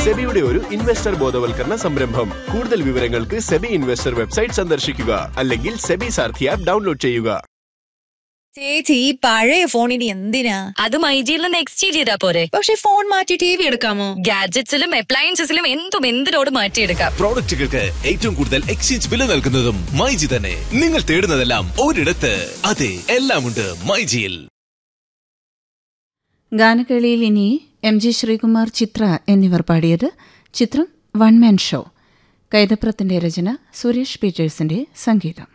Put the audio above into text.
സെബിയുടെ ഒരു ഇൻവെസ്റ്റർ ബോധവൽക്കരണ സംരംഭം കൂടുതൽ വിവരങ്ങൾക്ക് സെബി ഇൻവെസ്റ്റർ വെബ്സൈറ്റ് സന്ദർശിക്കുക അല്ലെങ്കിൽ സെബി സാർഥി ആപ്പ് ഡൗൺലോഡ് ചെയ്യുക ചേച്ചി ഈ പഴയ ഫോണിന് എന്തിനാ അത് മൈജിയിൽ നിന്ന് എക്സ്ചേഞ്ച് ചെയ്താ പോരെ പക്ഷെ ഫോൺ മാറ്റി ടി വി എടുക്കാമോ ഗാഡ്ജറ്റ്സിലും അപ്ലയൻസസിലും എന്തും എന്തിനോട് മാറ്റിയെടുക്കാം പ്രോഡക്റ്റുകൾക്ക് ഏറ്റവും കൂടുതൽ എക്സ്ചേഞ്ച് വില നൽകുന്നതും മൈജി തന്നെ നിങ്ങൾ തേടുന്നതെല്ലാം ഒരിടത്ത് അതെ എല്ലാമുണ്ട് മൈജിയിൽ ഗാനക്കേളിയിൽ ഇനി എം ജി ശ്രീകുമാർ ചിത്ര എന്നിവർ പാടിയത് ചിത്രം വൺ മാൻ ഷോ കൈതപ്രത്തിന്റെ രചന സുരേഷ് പീറ്റേഴ്സിന്റെ സംഗീതം